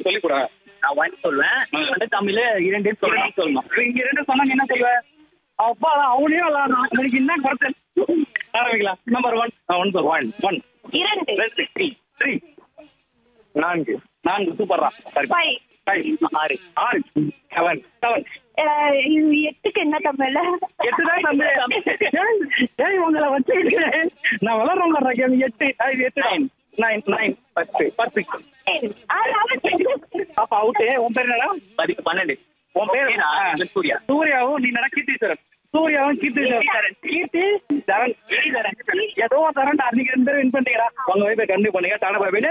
One சொல்லி கூட நான் ஒன் சொல்லுவேன் நீ வந்து தமிழ் இரண்டு சொல்லணும் சொல்லணும் இங்க ரெண்டு சொன்னாங்க என்ன சொல்லுவ அப்பா அவனையும் விளாடணும் எனக்கு என்ன குறைச்சல் ஆரம்பிக்கலாம் நம்பர் ஒன் ஒன் சொல் ஒன் ஒன் இரண்டு ரெண்டு த்ரீ த்ரீ நான்கு நான்கு சூப்பர்ரா சரி ஃபைவ் ஃபைவ் ஆறு ஆறு செவன் செவன் அஹ், இது எட்டுக்கு என்ன தமிழ்ல எட்டு தான் தம்பி ஏய், ஏய் உங்களை வச்சுக்கிட்டு நான் விளாட்றோம் வர்றேன் கேம் எட்டு ஆ, இது எட்டு நைன் நைன் நைன் பத்து பத்து ஆ, லெவன். அப்ப அவுட்டு உன் பேர் என்னடா பதி பன்னெண்டு உன் பேர் Okay, நான் ஆ. சூர்யா. சூர்யாவும் நீ நட கீர்த்தீஸ்வரன் சூர்யாவும் கீர்த்தீஸ்வரன் கீர்த்தி தரன் ஏதோ தரன் அன்னைக்கு ரெண்டு பேரும் வின் பண்ணிட்டீங்கடா உங்க வைப்பை கண்டிப்பா பண்ணுங்க டாடா பாய்